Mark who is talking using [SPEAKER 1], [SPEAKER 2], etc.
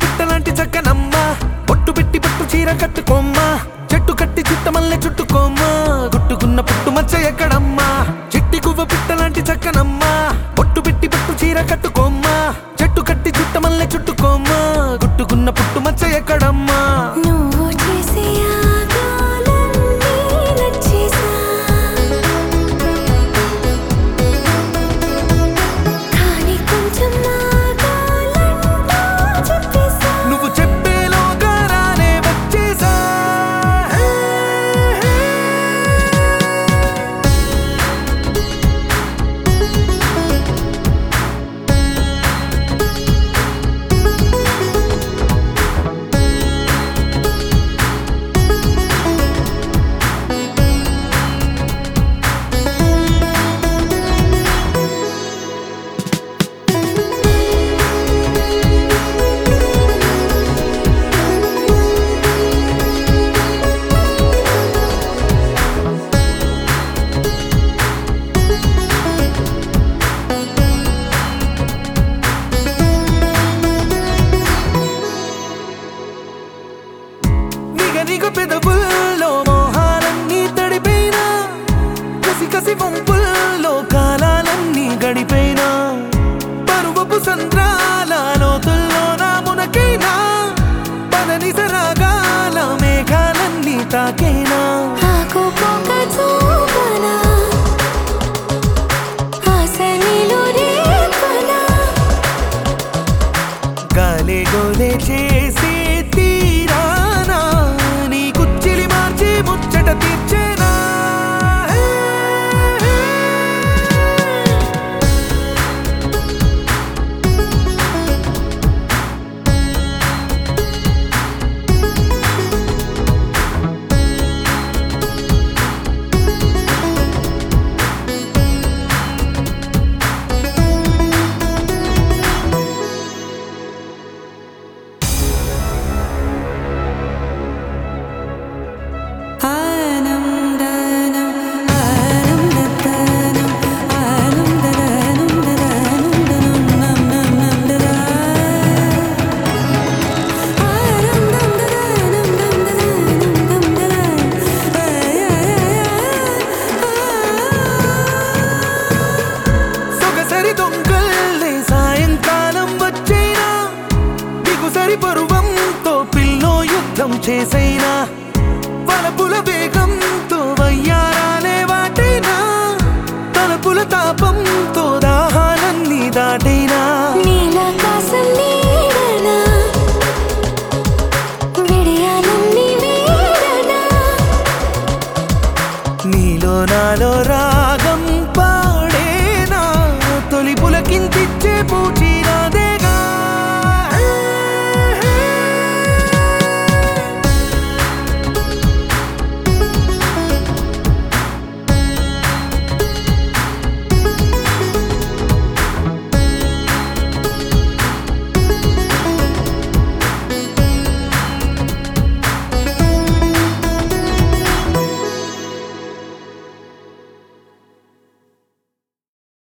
[SPEAKER 1] పిట్టలాంటి చక్కనమ్మ బొట్టు పెట్టి పట్టు చీర కట్టుకోమ్మా చెట్టు కట్టి చుట్టమల్లె చుట్టుకోమ్మా గుట్టుకున్న పుట్టు మచ్చ ఎక్కడమ్మా చిట్టి గువ్వ పిట్టలాంటి చక్కనమ్మ బొట్టు పెట్టి పట్టు చీర కట్టుకోమ్మా చెట్టు కట్టి చుట్టమల్లె చుట్టుకోమ్మా గుట్టుకున్న పుట్టు మచ్చ ఎక్కడమ్మా
[SPEAKER 2] నువ్వు చేసే ఆగాలన్నీ నచ్చేసా కానీ కొంచెం ఆగాలంటూ చెప్పేసా
[SPEAKER 1] నువ్వు చెప్పేలోగా రానే వచ్చేసా నిగ నిగ పెదవుల్లో మోహాలన్నీ తడిపోయినా కసి కసి వంపుల్లో కాలాలన్నీ గడిపోయినా పరువపు సంద్రాల లోతుల్లో నా మునకైనా పదని సరాగాల మేఘాలన్నీ తాకేనా
[SPEAKER 2] ఆకు పోక చూపనా ఆశ నీలో రేపనా
[SPEAKER 1] గాలే గోలే చేసే తీరానా నీ కుచ్చిలి మార్చి ముచ్చట తీర్చేనా సొగసరి దొంగల్లే సాయంకాలం వచ్చైనా దిగుసరి పరువంతో పిల్లో యుద్ధం చేసైనా వలపుల వేగంతో వయ్యారాలే వాటైనా తలపుల తాపంతో దాహాలన్నీ దాటైనా
[SPEAKER 2] నీ